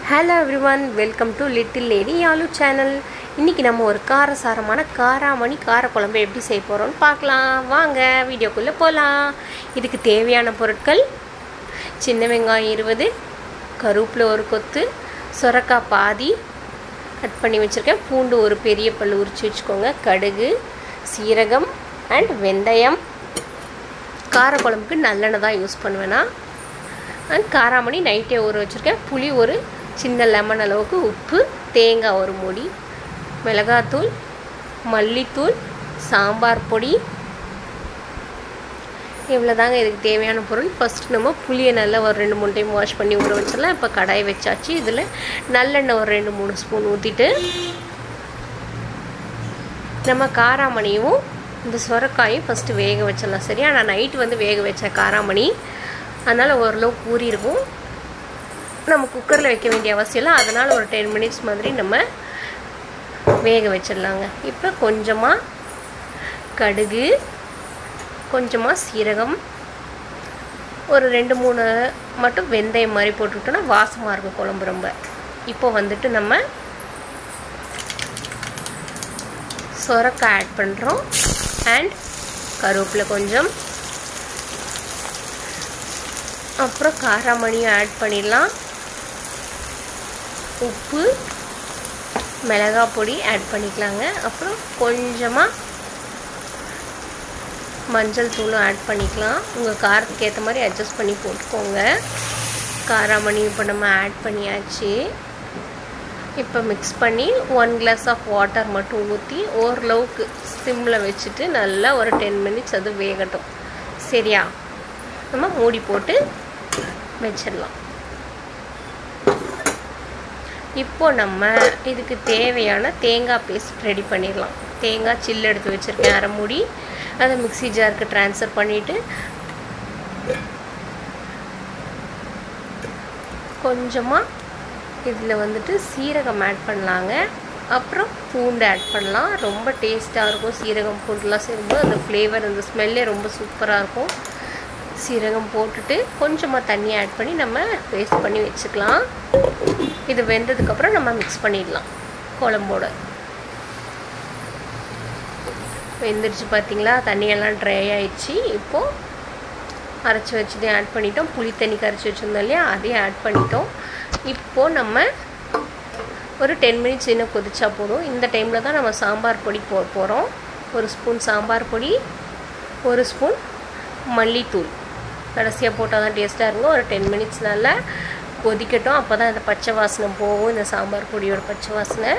hello everyone welcome to little lady யாலு channel இன்றைக்கி நம்ம ஒரு காரசாரமான காராமணி காரக்குழம்பு எப்படி செய்ய போகிறோம்னு பார்க்கலாம் வாங்க வீடியோக்குள்ளே போகலாம் இதுக்கு தேவையான பொருட்கள் சின்ன வெங்காயம் இருபது கருவேப்பிலை ஒரு கொத்து சொரக்காய் பாதி கட் பண்ணி வச்சுருக்கேன் பூண்டு ஒரு பெரிய பல் உரித்து வச்சுக்கோங்க கடுகு சீரகம் அண்ட் வெந்தயம் காரக்குழம்புக்கு நல்லெண்ணெய் தான் யூஸ் பண்ணுவேன்னா அண்ட் காராமணி நைட்டே ஊற வச்சுருக்கேன் புளி ஒரு சின்ன லெமன் அளவுக்கு உப்பு தேங்காய் ஒரு மூடி மிளகாத்தூள் மல்லித்தூள் சாம்பார் பொடி இவ்வளோ தாங்க இதுக்கு தேவையான பொருள் ஃபஸ்ட்டு நம்ம புளியை நல்லா ஒரு ரெண்டு மூணு டைம் வாஷ் பண்ணி ஊற வச்சிடலாம் இப்போ கடாய் வச்சாச்சு இதில் நல்லெண்ணெய் ஒரு ரெண்டு மூணு ஸ்பூன் ஊற்றிட்டு நம்ம காராமணியும் இந்த சுரக்காயும் ஃபஸ்ட்டு வேக வச்சிடலாம் சரியா நான் நைட்டு வந்து வேக வச்சேன் காராமணி அதனால் ஓரளவுக்கு ஊறி இருக்கும் நம்ம குக்கரில் வைக்க வேண்டிய அவசியம் இல்லை அதனால் ஒரு டென் மினிட்ஸ் மாதிரி நம்ம வேக வச்சிடலாங்க இப்போ கொஞ்சமாக கடுகு கொஞ்சமாக சீரகம் ஒரு ரெண்டு மூணு மட்டும் வெந்தயம் மாதிரி போட்டுக்கிட்டோன்னா வாசமாக இருக்கும் குழம்பு ரொம்ப இப்போ வந்துட்டு நம்ம சொரக்காய் ஆட் பண்ணுறோம் அண்ட் கருவேப்பிலை கொஞ்சம் அப்புறம் காராமணியும் ஆட் பண்ணிடலாம் உப்பு மிளகாய் பொடி ஆட் பண்ணிக்கலாங்க அப்புறம் கொஞ்சமாக மஞ்சள் தூளும் ஆட் பண்ணிக்கலாம் உங்கள் காரத்துக்கு ஏற்ற மாதிரி அட்ஜஸ்ட் பண்ணி போட்டுக்கோங்க காராமணி இப்போ நம்ம ஆட் பண்ணியாச்சு இப்போ மிக்ஸ் பண்ணி ஒன் கிளாஸ் ஆஃப் வாட்டர் மட்டும் ஊற்றி ஓரளவுக்கு சிம்மில் வச்சுட்டு நல்லா ஒரு டென் மினிட்ஸ் அது வேகட்டும் சரியா நம்ம மூடி போட்டு வச்சிடலாம் இப்போ நம்ம இதுக்கு தேவையான தேங்காய் பேஸ்ட் ரெடி பண்ணிடலாம் தேங்காய் சில்லு எடுத்து வச்சுருக்கேன் அரை மூடி அதை மிக்சி ஜாருக்கு ட்ரான்ஸ்ஃபர் பண்ணிவிட்டு கொஞ்சமாக இதில் வந்துட்டு சீரகம் ஆட் பண்ணலாங்க அப்புறம் பூண்டு ஆட் பண்ணலாம் ரொம்ப டேஸ்ட்டாக இருக்கும் சீரகம் பூண்டுலாம் சேரும்போது அந்த ஃப்ளேவர் அந்த ஸ்மெல்லே ரொம்ப சூப்பராக இருக்கும் சீரகம் போட்டுட்டு கொஞ்சமாக தண்ணி ஆட் பண்ணி நம்ம பேஸ்ட் பண்ணி வச்சுக்கலாம் இது வெந்ததுக்கப்புறம் நம்ம மிக்ஸ் பண்ணிடலாம் குழம்போட வெந்துருச்சு பார்த்தீங்களா தண்ணியெல்லாம் ட்ரை ஆயிடுச்சு இப்போது அரைச்சி வச்சதையும் ஆட் பண்ணிட்டோம் புளி தண்ணி கரைச்சி வச்சுருந்தோம் இல்லையா அதையும் ஆட் பண்ணிட்டோம் இப்போது நம்ம ஒரு டென் மினிட்ஸ் இன்னும் கொதிச்சா போதும் இந்த டைமில் தான் நம்ம சாம்பார் பொடி போ போகிறோம் ஒரு ஸ்பூன் சாம்பார் பொடி ஒரு ஸ்பூன் மல்லித்தூள் கடைசியாக போட்டால் தான் டேஸ்ட்டாக இருக்கும் ஒரு டென் மினிட்ஸ் நல்லா கொதிக்கட்டும் அப்போ தான் இந்த பச்சை வாசனை போகும் இந்த சாம்பார் பொடியோட பச்சை வாசனை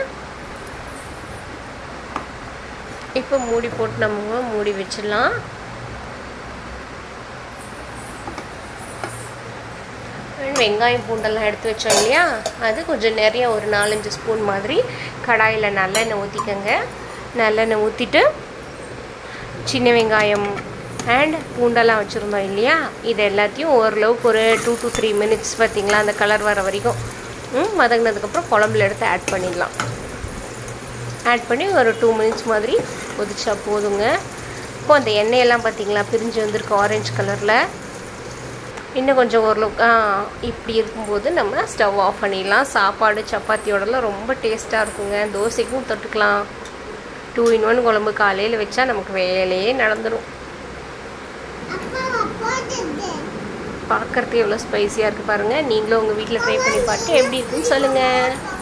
இப்போ மூடி போட்டு நம்ம மூடி வச்சிடலாம் வெங்காயம் பூண்டெல்லாம் எடுத்து வச்சோம் இல்லையா அது கொஞ்சம் நிறைய ஒரு நாலஞ்சு ஸ்பூன் மாதிரி கடாயில் நல்லெண்ணெய் ஊற்றிக்கங்க நல்லெண்ணெய் ஊற்றிட்டு சின்ன வெங்காயம் அண்ட் பூண்டெல்லாம் வச்சுருந்தோம் இல்லையா இது எல்லாத்தையும் ஓரளவுக்கு ஒரு டூ டு த்ரீ மினிட்ஸ் பார்த்திங்களா அந்த கலர் வர வரைக்கும் மதங்கினதுக்கப்புறம் குழம்புல எடுத்து ஆட் பண்ணிடலாம் ஆட் பண்ணி ஒரு டூ மினிட்ஸ் மாதிரி கொதிச்சா போதுங்க இப்போ அந்த எண்ணெயெல்லாம் பார்த்திங்களா பிரிஞ்சு வந்திருக்கு ஆரஞ்சு கலரில் இன்னும் கொஞ்சம் ஓரளவுக்கு இப்படி இருக்கும்போது நம்ம ஸ்டவ் ஆஃப் பண்ணிடலாம் சாப்பாடு சப்பாத்தியோடலாம் ரொம்ப டேஸ்ட்டாக இருக்குங்க தோசைக்கும் தொட்டுக்கலாம் டூ இன் ஒன் குழம்பு காலையில் வச்சா நமக்கு வேலையே நடந்துடும் பார்க்குறதுக்கு எவ்வளோ ஸ்பைஸியாக இருக்குது பாருங்கள் நீங்களும் உங்கள் வீட்டில் ட்ரை பண்ணி பார்த்து எப்படி இருக்குன்னு சொல்லுங்கள்